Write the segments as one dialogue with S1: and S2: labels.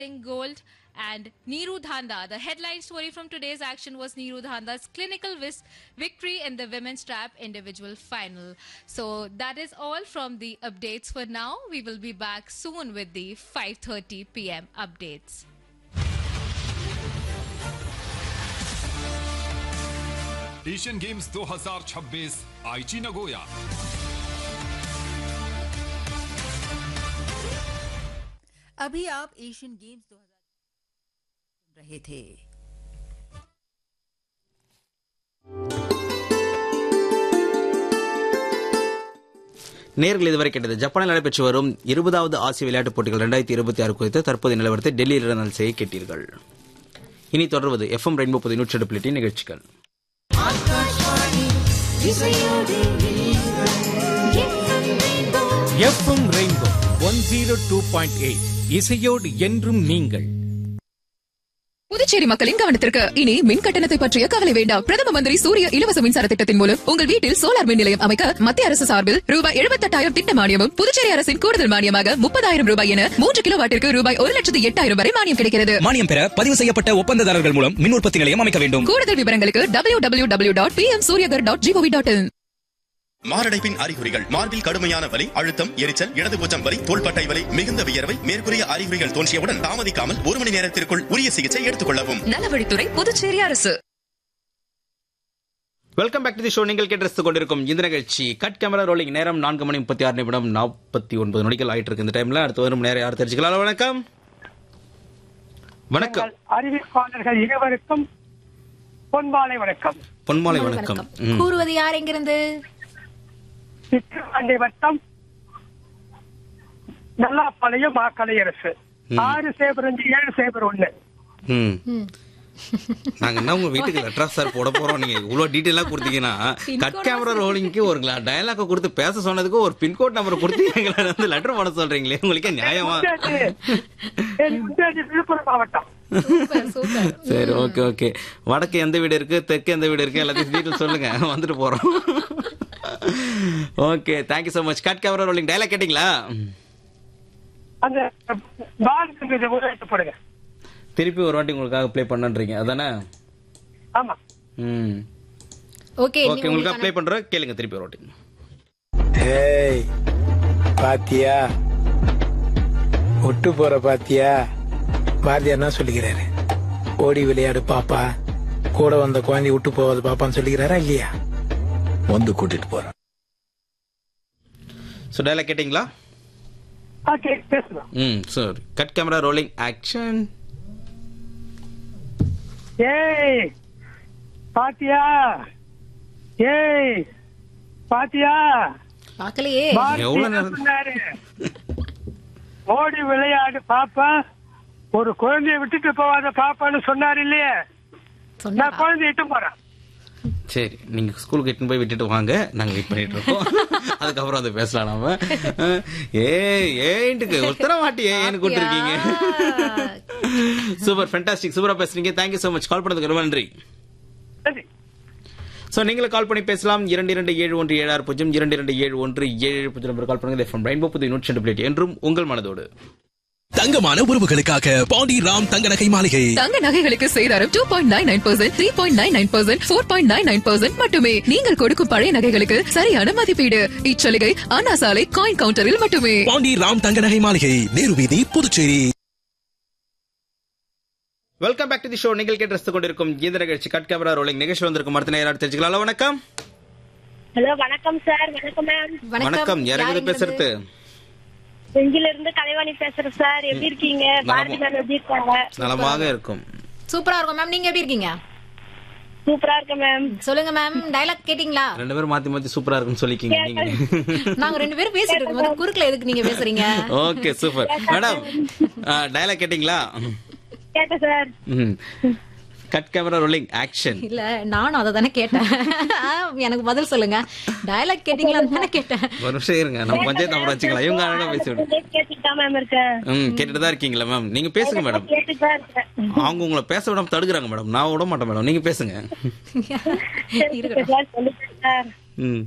S1: Gold and Neeru Dhanda. The headline story from today's action was Neeru Dhanda's clinical vis- victory in the women's trap individual final. So that is all from the updates for now. We will be back soon with the 5:30 p.m. updates.
S2: Asian Games 2026 Aichi Nagoya
S3: अभी आप Asian games 2000 सुन रहे थे
S4: நேர்கள் இதுவரை கேட்டது ஜப்பானில் நடைபெற்று வரும் இருபதாவது ஆசிய விளையாட்டுப் போட்டிகள் ரெண்டாயிரத்தி இருபத்தி ஆறு குறித்து தற்போதைய நிலவரத்தை டெல்லியில் இருந்து செய்ய கேட்டீர்கள் இனி தொடர்வது எஃப்எம் ரெயின்போ புது நூற்றி எட்டு நிகழ்ச்சிகள்
S5: FM Rainbow one zero two point eight இசையோடு என்றும் நீங்கள்
S6: புதுச்சேரி மக்களின் கவனத்திற்கு இனி மின் கட்டணத்தை பற்றிய கவலை வேண்டாம் பிரதம மந்திரி சூரிய இலவச மின்சார திட்டத்தின் மூலம் உங்கள் வீட்டில் சோலார் மின் நிலையம் அமைக்க மத்திய அரசு சார்பில் ரூபாய் எழுபத்தெட்டாயிரம் திட்ட மானியமும் புதுச்சேரி அரசின் கூடுதல் மானியமாக முப்பதாயிரம் ரூபாய் என மூன்று கிலோ வாட்டிற்கு ரூபாய் ஒரு லட்சத்து எட்டாயிரம் வரை மானியம் கிடைக்கிறது
S7: மானியம் பெற பதிவு செய்யப்பட்ட ஒப்பந்ததாரர்கள் மூலம் மின் உற்பத்தி நிலையம் அமைக்க வேண்டும்
S6: கூடுதல் விவரங்களுக்கு W W W dot P M Suryaghar dot GOV dot in
S8: மாரடைப்பின் அறிகுறிகள் மார்பில் கடுமையான வலி அழுத்தம் எரிச்சல் இடதுபூச்சம் வலி தோள்பட்டை வலி மிகுந்த வியர்வை மேற்கூறிய அறிகுறிகள் தோன்றியவுடன் தாமதிக்காமல் ஒரு மணி நேரத்திற்குள் உரிய சிகிச்சை எடுத்துக் கொள்ளவும்
S6: நலவழித்துறை புதுச்சேரி அரசு
S4: welcome back to the show நீங்கள் கேட்டு கொண்டிருக்கும் இந்த நிகழ்ச்சி கட் கேமரா ரோலிங் நேரம் நான்கு மணி முப்பத்தி ஆறு நிமிடம் நாற்பத்தி ஒன்பது நொடிகள் ஆயிட்டு இருக்கு இந்த டைம்ல அடுத்து வரும் நேரம் யார் தெரிஞ்சுக்கலாம் ஹலோ, வணக்கம் வணக்கம்
S9: அறிவிப்பாளர்கள் இருவருக்கும் பொன்பாலை வணக்கம்
S4: பொன்மாலை வணக்கம் ம்.
S1: கூறுவது யார் எங்கிருந்து
S9: சிற்றுவாண்டி வட்டம் நல்லாப்பாளையம் மாக்கலையரசு ஆறு சேபர் அஞ்சு ஏழு சேபர் ஒண்ணு
S4: ம் நாங்க என்ன உங்க வீட்டுக்கு லெட்டர் சார் போட போறோம் நீங்க இவ்வளவு டீட்டெயிலா கொடுத்தீங்கன்னா கட் கேமரா ரோலிங்க்கு ஒரு டயலாக் கொடுத்து பேச சொன்னதுக்கு ஒரு பின்கோட் நம்பர் கொடுத்து எங்களை வந்து லெட்டர் போட சொல்றீங்களே உங்களுக்கு நியாயமா
S9: என் உத்தேஜி விழுப்புரம் மாவட்டம்
S4: சரி ஓகே ஓகே வடக்கு எந்த வீடு இருக்கு தெற்கு எந்த வீடு இருக்கு எல்லாத்தையும் டீட்டெயில் சொல்லுங்க வந்துட்டு போறோம் okay thank you so much cut camera rolling dialogue கேட்டிங்களா
S9: அந்த பால் உதவிட்டு போடுங்க
S4: திருப்பி ஒரு வாட்டி உங்களுக்காக ப்ளே பண்ணன்றீங்க அதானே
S9: ஆமா
S4: ம்
S1: ஓகே
S4: ஓகே உங்களுக்காக ப்ளே பண்றோம் கேளுங்க திருப்பி ஒரு வாட்டி
S10: ஏய் பாத்தியா ஒட்டு போற பாத்தியா பாரதியார் என்ன சொல்லிக்கிறாரு ஓடி விளையாடு பாப்பா கூட வந்த குழந்தை விட்டு போவது பாப்பான்னு சொல்லிக்கிறாரா இல்லையா வந்து கூட்டிட்டு போறேன்
S4: ஸோ டயலாக் கேட்டிங்களா
S9: ஓகே பேசலாம்
S4: ம் சரி கட் கேமரா ரோலிங் ஆக்ஷன்
S9: ஏய் பாத்தியா ஏய் பாத்தியா
S1: பார்க்கலையே
S9: பாரதி
S4: எவ்வளவு
S9: என்ன
S4: நேரம்?
S9: சொன்னாரு? ஓடி விளையாடு பாப்பா ஒரு குழந்தைய விட்டுட்டு போவாத பாப்பான்னு சொன்னாரு இல்லையே நான் குழந்தைய இட்டு போறேன்
S4: சரி நீங்க ஸ்கூலுக்கு இட்டுன்னு போய் விட்டுட்டு வாங்க நாங்க வெயிட் பண்ணிட்டு இருக்கோம் அதுக்கப்புறம் அதை பேசலாம் நாம ஏ ஏன்ட்டுக்கு உத்தர மாட்டி ஏன்னு கூட்டிருக்கீங்க சூப்பர் ஃபென்டாஸ்டிக் சூப்பரா பேசுறீங்க தேங்க்யூ so மச் கால் பண்ணதுக்கு ரொம்ப நன்றி
S9: சரி
S4: சோ நீங்களும் கால் பண்ணி பேசலாம் இரண்டு இரண்டு ஏழு ஒன்று ஏழு ஆறு பூஜ்ஜியம் இரண்டு இரண்டு ஏழு ஒன்று ஏழு ஏழு பூஜ்ஜியம் நம்பர் கால் பண்ணுங்க எஃப்எம் ரெயின்போ புது நூற்றி ரெண்டு பிளேட் என்றும் உங்கள் மனதோடு
S7: தங்கமான உறவுகளுக்காக பாண்டி ராம் தங்க நகை மாளிகை
S6: தங்க நகைகளுக்கு சேதாரம் two point nine nine percent three point nine nine percent four point nine nine percent மட்டுமே நீங்கள் கொடுக்கும் பழைய நகைகளுக்கு சரியான மதிப்பீடு இச்சலுகை அண்ணா சாலை காயின் கவுண்டரில் மட்டுமே
S7: பாண்டி ராம் தங்க நகை மாளிகை நேரு வீதி Puducherry
S4: welcome back to the show நீங்கள் கேட்டு ரசித்துக் கொண்டிருக்கும் இந்த நிகழ்ச்சி கட் கேமரா ரோலிங் நிகழ்ச்சி வந்திருக்கும் அடுத்த நேரம் தெரிஞ்சுக்கலாம் ஹலோ, வணக்கம்
S11: ஹலோ வணக்கம் சார் வணக்கம் மேம்
S4: வணக்கம் யாராவது பேசுறது
S11: செஞ்சில இருந்து கலைவாணி பேசுறேன் சார் எப்படி இருக்கீங்க பாரதி மேம் எப்படி இருக்காங்க
S4: நலமாக இருக்கும்
S1: சூப்பரா இருக்கும் மேம் நீங்க எப்படி இருக்கீங்க
S11: சூப்பரா இருக்கேன் மேம்
S1: சொல்லுங்க மேம் டயலாக் கேட்டிங்களா
S4: ரெண்டு பேரும் மாத்தி மாத்தி சூப்பரா இருக்குன்னு சொல்லிக்கீங்க நீங்க
S1: நாங்க ரெண்டு பேரும் பேசிட்டு இருக்கும்போது குறுக்குல எதுக்கு நீங்க பேசுறீங்க
S4: ஓகே சூப்பர் மேடம் டயலாக் கேட்டிங்களா
S11: கேட்டேன் சார்
S4: ம் கட் கேமரா ரோலிங் ஆக்ஷன்
S1: இல்ல நானும் அதை தானே கேட்டேன் எனக்கு பதில் சொல்லுங்க டயலாக் கேட்டீங்களான்னு தானே கேட்டேன்
S4: ஒரு நிமிஷம் இருங்க நம்ம பஞ்சாயத்து நம்பர் வச்சுக்கலாம் இவங்க அழகா பேசி விடு
S11: கேட்டுட்டு தான் மேம் இருக்கேன்
S4: ம் கேட்டுட்டு தான் இருக்கீங்களா மேம் நீங்க பேசுங்க மேடம்
S11: கேட்டுட்டு தான் இருக்கேன்
S4: அவங்க உங்களை பேச விடாம தடுக்குறாங்க மேடம் நான் விட மாட்டேன் மேடம் நீங்க பேசுங்க
S11: சரி, சார் சொல்லுங்க சார்
S4: ம்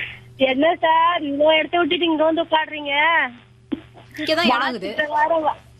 S11: என்ன சார் இவ்வளவு இடத்த விட்டுட்டு இங்க வந்து உட்காடுறீங்க
S1: இங்கதான் இடம் இருக்குது
S11: வாரத்துக்கு வாரம் வ-